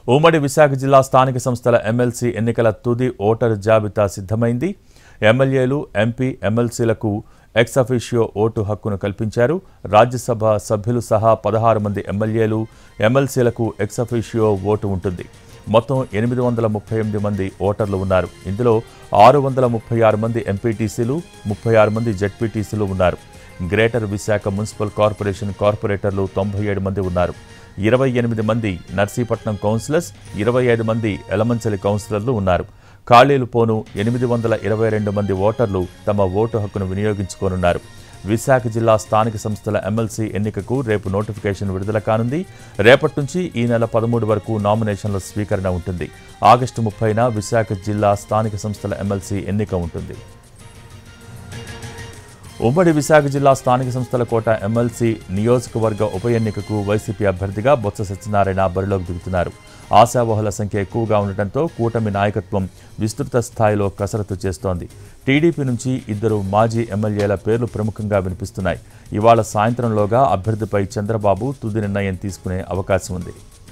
ఉమ్మడి విశాఖ జిల్లా స్థానిక సంస్థల ఎమ్మెల్సీ ఎన్నికల తుది ఓటరు జాబితా సిద్ధమైంది ఎమ్మెల్యేలు ఎంపీ ఎమ్మెల్సీలకు ఎక్స్ అఫిషియో ఓటు హక్కును కల్పించారు రాజ్యసభ సభ్యులు సహా పదహారు మంది ఎమ్మెల్యేలు ఎమ్మెల్సీలకు ఎక్స్ అఫిషియో ఓటు ఉంటుంది మొత్తం ఎనిమిది వందల ముప్పై ఎనిమిది మంది ఓటర్లు ఉన్నారు ఇందులో ఆరు వందల ముప్పై ఆరు మంది ఎంపీటీసీలు ముప్పై ఆరు మంది జెడ్పీటీసీలు ఉన్నారు గ్రేటర్ విశాఖ మున్సిపల్ కార్పొరేషన్ కార్పొరేటర్లు తొంభై ఏడు మంది ఉన్నారు ఇరవై ఎనిమిది మంది నర్సీపట్నం కౌన్సిలర్స్ ఇరవై ఐదు మంది ఎలమంచలి కౌన్సిలర్లు ఉన్నారు ఖాళీలు పోను ఎనిమిది వందల ఇరవై రెండు మంది ఓటర్లు తమ ఓటు హక్కును వినియోగించుకోనున్నారు విశాఖ జిల్లా స్థానిక సంస్థల ఎమ్మెల్సీ ఎన్నికకు రేపు నోటిఫికేషన్ విడుదల కానుంది రేపటి నుంచి ఈ నెల పదమూడు వరకు నామినేషన్ల స్వీకరణ ఉంటుంది ఆగస్టు ముప్పైన విశాఖ జిల్లా స్థానిక సంస్థల ఎమ్మెల్సీ ఎన్నిక ఉంటుంది ఉమ్మడి విశాఖ జిల్లా స్థానిక సంస్థల కోట ఎమ్మెల్సీ నియోజకవర్గ ఉప ఎన్నికకు వైసీపీ అభ్యర్థిగా బొత్స సత్యనారాయణ బరిలోకి దిగుతున్నారు ఆశావహుల సంఖ్య ఎక్కువగా ఉండటంతో కూటమి నాయకత్వం విస్తృత స్థాయిలో కసరత్తు చేస్తోంది టీడీపీ నుంచి ఇద్దరు మాజీ ఎమ్మెల్యేల పేర్లు ప్రముఖంగా వినిపిస్తున్నాయి ఇవాళ సాయంత్రంలోగా అభ్యర్థిపై చంద్రబాబు తుది నిర్ణయం తీసుకునే అవకాశం ఉంది